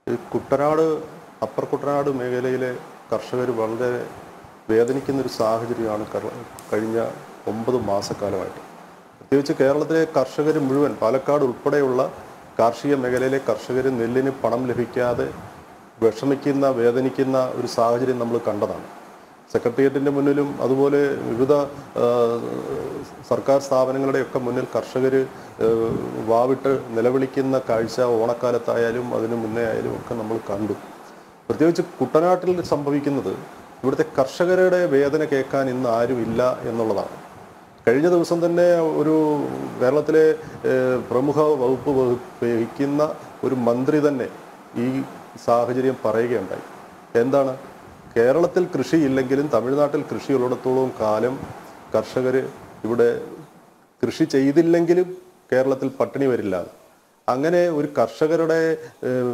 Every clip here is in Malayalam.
ഈ കുട്ടനാട് അപ്പർ കുട്ടനാട് മേഖലയിലെ കർഷകർ വളരെ വേദനിക്കുന്ന ഒരു സാഹചര്യമാണ് കർ- കഴിഞ്ഞ ഒമ്പത് മാസക്കാലമായിട്ട് പ്രത്യേകിച്ച് കേരളത്തിലെ കർഷകർ മുഴുവൻ പാലക്കാട് ഉൾപ്പെടെയുള്ള കാർഷിക മേഖലയിലെ കർഷകർ നെല്ലിന് പണം ലഭിക്കാതെ വിഷമിക്കുന്ന വേദനിക്കുന്ന ഒരു സാഹചര്യം നമ്മൾ കണ്ടതാണ് സെക്രട്ടേറിയറ്റിൻ്റെ മുന്നിലും അതുപോലെ വിവിധ ആ, സർക്കാർ സ്ഥാപനങ്ങളുടെയൊക്കെ മുന്നിൽ കർഷകർ വാവിട്ട് നിലവിളിക്കുന്ന കാഴ്ച ഓണക്കാലത്തായാലും അതിനു മുന്നേ ആയാലും ഒക്കെ നമ്മൾ കണ്ടു പ്രത്യേകിച്ച് കുട്ടനാട്ടിൽ സംഭവിക്കുന്നത് ഇവിടുത്തെ കർഷകരുടെ വേദന കേൾക്കാൻ ഇന്ന് ആരുമില്ല എന്നുള്ളതാണ് കഴിഞ്ഞ ദിവസം തന്നെ ഒരു കേരളത്തിലെ ഏഹ്, പ്രമുഖ വകുപ്പ് വഹി- വഹിക്കുന്ന ഒരു മന്ത്രി തന്നെ ഈ സാഹചര്യം പറയുകയുണ്ടായി എന്താണ് കേരളത്തിൽ കൃഷിയില്ലെങ്കിലും തമിഴ്നാട്ടിൽ കൃഷിയുള്ളിടത്തോളം കാലം കർഷകർ ഇവിടെ കൃഷി ചെയ്തില്ലെങ്കിലും കേരളത്തിൽ പട്ടിണി വരില്ല അങ്ങനെ ഒരു കർഷകരുടെ ഏഹ്,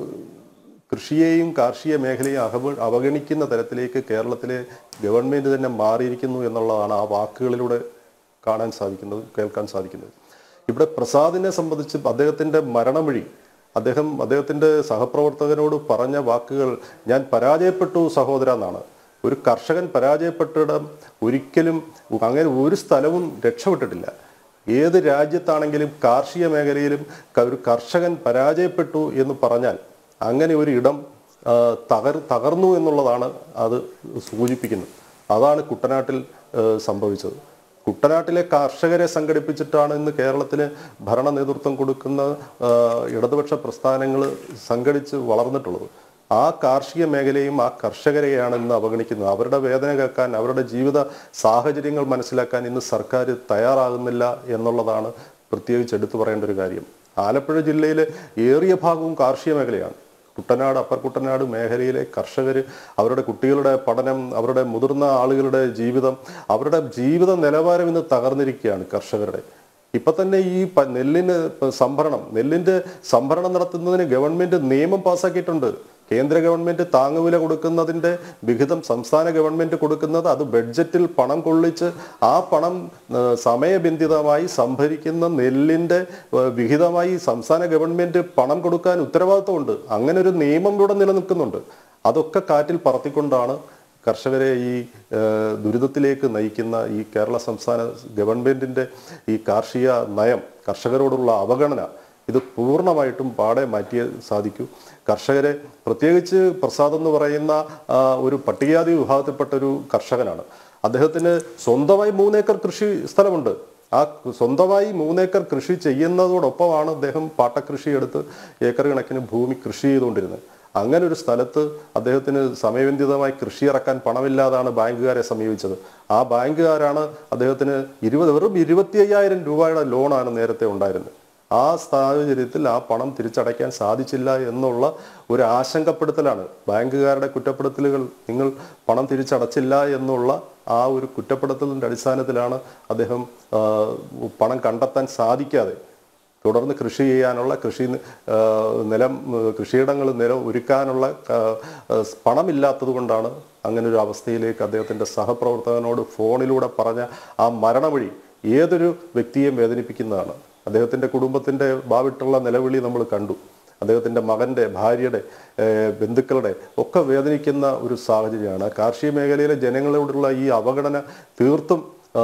കൃഷിയെയും കാർഷിക മേഖലയെയും അവ അവഗണിക്കുന്ന തരത്തിലേക്ക് കേരളത്തിലെ ഗവൺമെന്റ് തന്നെ മാറിയിരിക്കുന്നു എന്നുള്ളതാണ് ആ വാക്കുകളിലൂടെ കാണാൻ സാധിക്കുന്നത് കേൾക്കാൻ സാധിക്കുന്നത് ഇവിടെ പ്രസാദിനെ സംബന്ധിച്ച് അദ്ദേഹത്തിന്റെ മരണമൊഴി അദ്ദേഹം അദ്ദേഹത്തിന്റെ സഹപ്രവർത്തകനോട് പറഞ്ഞ വാക്കുകൾ ഞാൻ പരാജയപ്പെട്ടു സഹോദര എന്നാണ് ഒരു കർഷകൻ പരാജയപ്പെട്ടിടം ഒരിക്കലും അങ്ങനെ ഒരു സ്ഥലവും രക്ഷപ്പെട്ടിട്ടില്ല ഏത് രാജ്യത്താണെങ്കിലും കാർഷിക മേഖലയിലും ക- ഒരു കർഷകൻ പരാജയപ്പെട്ടു എന്ന് പറഞ്ഞാൽ അങ്ങനെ ഒരു ഇടം ആ, തകർ തകർന്നു എന്നുള്ളതാണ് അത് സൂചിപ്പിക്കുന്നത് അതാണ് കുട്ടനാട്ടിൽ ആ, സംഭവിച്ചത് കുട്ടനാട്ടിലെ കർഷകരെ സംഘടിപ്പിച്ചിട്ടാണ് ഇന്ന് കേരളത്തിന് ഭരണ നേതൃത്വം കൊടുക്കുന്ന ആ, ഇടതുപക്ഷ പ്രസ്ഥാനങ്ങൾ സംഘടിച്ച് വളർന്നിട്ടുള്ളത് ആ കാർഷിക മേഖലയും ആ കർഷകരെയാണ് ഇന്ന് അവഗണിക്കുന്നത് അവരുടെ വേദന കേൾക്കാൻ അവരുടെ ജീവിത സാഹചര്യങ്ങൾ മനസ്സിലാക്കാൻ ഇന്ന് സർക്കാർ തയ്യാറാകുന്നില്ല എന്നുള്ളതാണ് പ്രത്യേകിച്ച് എടുത്തു പറയേണ്ട ഒരു കാര്യം ആലപ്പുഴ ജില്ലയിലെ ഏറിയ ഭാഗവും കാർഷിക മേഖലയാണ് കുട്ടനാട് അപ്പർ കുട്ടനാട് മേഖലയിലെ കർഷകർ അവരുടെ കുട്ടികളുടെ പഠനം അവരുടെ മുതിർന്ന ആളുകളുടെ ജീവിതം അവരുടെ ജീവിത നിലവാരം ഇന്ന് തകർന്നിരിക്കുകയാണ് കർഷകരുടെ ഇപ്പൊ തന്നെ ഈ പ- നെല്ലിന് ഇപ്പൊ സംഭരണം നെല്ലിന്റെ സംഭരണം നടത്തുന്നതിന് ഗവൺമെന്റ് നിയമം പാസ്സാക്കിയിട്ടുണ്ട് കേന്ദ്ര ഗവൺമെന്റ് താങ്ങുവില കൊടുക്കുന്നതിന്റെ വിഹിതം സംസ്ഥാന ഗവൺമെന്റ് കൊടുക്കുന്നത് അത് ബഡ്ജറ്റിൽ പണം കൊള്ളിച്ച് ആ പണം ആ, സമയബന്ധിതമായി സംഭരിക്കുന്ന നെല്ലിന്റെ ആ, വിഹിതമായി സംസ്ഥാന ഗവൺമെന്റ് പണം കൊടുക്കാൻ ഉത്തരവാദിത്വമുണ്ട് അങ്ങനെ ഒരു നിയമം ഇവിടെ നിലനിൽക്കുന്നുണ്ട് അതൊക്കെ കാറ്റിൽ പറത്തിക്കൊണ്ടാണ് കർഷകരെ ഈ ആ, ദുരിതത്തിലേക്ക് നയിക്കുന്ന ഈ കേരള സംസ്ഥാന ഗവൺമെന്റിന്റെ ഈ കാർഷിക നയം കർഷകരോടുള്ള അവഗണന ഇത് പൂർണ്ണമായിട്ടും പാടെ മാറ്റിയേ സാധിക്കൂ കർഷകരെ പ്രത്യേകിച്ച് പ്രസാദ് എന്ന് പറയുന്ന ആ, ഒരു പട്ടികജാതി വിഭാഗത്തിൽപ്പെട്ട ഒരു കർഷകനാണ് അദ്ദേഹത്തിന് സ്വന്തമായി മൂന്നേക്കർ കൃഷി സ്ഥലമുണ്ട് ആ സ്വന്തമായി മൂന്നേക്കർ കൃഷി ചെയ്യുന്നതോടൊപ്പമാണ് അദ്ദേഹം പാട്ടകൃഷി എടുത്ത് ഏക്കർ കണക്കിന് ഭൂമി കൃഷി ചെയ്തുകൊണ്ടിരുന്നത് അങ്ങനെ ഒരു സ്ഥലത്ത് അദ്ദേഹത്തിന് സമയബന്ധിതമായി കൃഷി ഇറക്കാൻ പണമില്ലാതാണ് ബാങ്കുകാരെ സമീപിച്ചത് ആ ബാങ്കുകാരാണ് അദ്ദേഹത്തിന് ഇരുപത് വെറും ഇരുപത്തി അയ്യായിരം രൂപയുടെ ലോണാണ് നേരത്തെ ഉണ്ടായിരുന്നത് ആ സാഹചര്യത്തിൽ ആ പണം തിരിച്ചടയ്ക്കാൻ സാധിച്ചില്ല എന്നുള്ള ഒരു ആശങ്കപ്പെടുത്തലാണ് ബാങ്കുകാരുടെ കുറ്റപ്പെടുത്തലുകൾ നിങ്ങൾ പണം തിരിച്ചടച്ചില്ല എന്നുള്ള ആ ഒരു കുറ്റപ്പെടുത്തലിന്റെ അടിസ്ഥാനത്തിലാണ് അദ്ദേഹം ആ, പണം കണ്ടെത്താൻ സാധിക്കാതെ തുടർന്ന് കൃഷി ചെയ്യാനുള്ള കൃഷി ആ, നിലം കൃഷിയിടങ്ങൾ നിലം ഒരുക്കാനുള്ള ആ, ആ, പണമില്ലാത്തത് കൊണ്ടാണ് അങ്ങനെ ഒരു അവസ്ഥയിലേക്ക് അദ്ദേഹത്തിന്റെ സഹപ്രവർത്തകനോട് ഫോണിലൂടെ പറഞ്ഞ ആ മരണവഴി ഏതൊരു വ്യക്തിയെയും വേദനിപ്പിക്കുന്നതാണ് അദ്ദേഹത്തിന്റെ കുടുംബത്തിന്റെ ഭാവിട്ടുള്ള നിലവിളി നമ്മൾ കണ്ടു അദ്ദേഹത്തിന്റെ മകന്റെ ഭാര്യയുടെ ഏഹ്, ബന്ധുക്കളുടെ ഒക്കെ വേദനിക്കുന്ന ഒരു സാഹചര്യമാണ് കാർഷിക മേഖലയിലെ ജനങ്ങളോടുള്ള ഈ അവഗണന തീർത്തും ആ,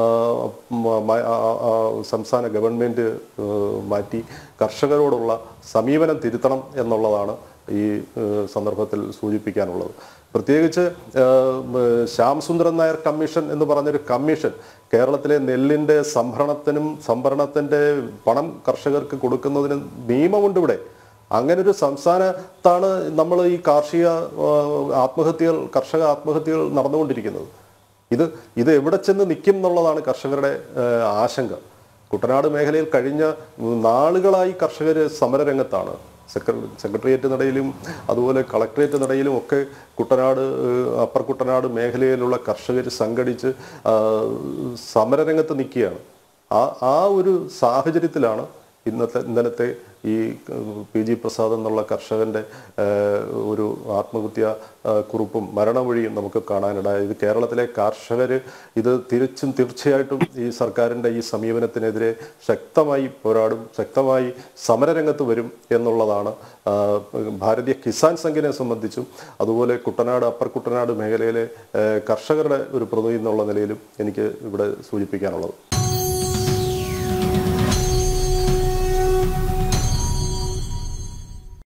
മ- മ- ആ, ആ, സംസ്ഥാന ഗവൺമെന്റ് ഏഹ്, മാറ്റി കർഷകരോടുള്ള സമീപനം തിരുത്തണം എന്നുള്ളതാണ് ഈ ഏഹ്, സന്ദർഭത്തിൽ സൂചിപ്പിക്കാനുള്ളത് പ്രത്യേകിച്ച് ഏഹ്, ഏഹ്, ശ്യാം സുന്ദരൻ നായർ കമ്മീഷൻ എന്ന് പറഞ്ഞൊരു കമ്മീഷൻ കേരളത്തിലെ നെല്ലിന്റെ സംഭരണത്തിനും സംഭരണത്തിന്റെ പണം കർഷകർക്ക് കൊടുക്കുന്നതിനും നിയമമുണ്ട് ഇവിടെ അങ്ങനെ ഒരു സംസ്ഥാനത്താണ് നമ്മൾ ഈ കാർഷിക ആ, ആത്മഹത്യകൾ കർഷക ആത്മഹത്യകൾ നടന്നുകൊണ്ടിരിക്കുന്നത് ഇത് ഇത് എവിടെ ചെന്ന് നിൽക്കും എന്നുള്ളതാണ് കർഷകരുടെ ആ, ആശങ്ക കുട്ടനാട് മേഖലയിൽ കഴിഞ്ഞ നാളുകളായി കർഷകർ സമരരംഗത്താണ് സെക്രട്ടറി സെക്രട്ടേറിയറ്റ് നടയിലും അതുപോലെ കളക്ടറേറ്റ് നടയിലും ഒക്കെ കുട്ടനാട് ഏഹ്, അപ്പർ കുട്ടനാട് മേഖലയിലുള്ള കർഷകർ സംഘടിച്ച് ആ, സമരരംഗത്ത് നിൽക്കുകയാണ് ആ ആ ഒരു സാഹചര്യത്തിലാണ് ഇന്നത്തെ ഇന്നലത്തെ ഈ പി ജി പ്രസാദ് എന്നുള്ള കർഷകന്റെ ഏഹ്, ഒരു ആത്മഹത്യ ഏഹ്, കുറിപ്പും മരണമൊഴിയും നമുക്ക് കാണാനിടയായി ഇത് കേരളത്തിലെ കർഷകർ ഇത് തിരിച്ചും തീർച്ചയായിട്ടും ഈ സർക്കാരിന്റെ ഈ സമീപനത്തിനെതിരെ ശക്തമായി പോരാടും ശക്തമായി സമരരംഗത്ത് വരും എന്നുള്ളതാണ് ആ, ഭാരതീയ കിസാൻ സംഘിനെ സംബന്ധിച്ചും അതുപോലെ കുട്ടനാട് അപ്പർ കുട്ടനാട് മേഖലയിലെ ഏഹ്, കർഷകരുടെ ഒരു പ്രതിനിധി എന്നുള്ള നിലയിലും എനിക്ക് ഇവിടെ സൂചിപ്പിക്കാനുള്ളത്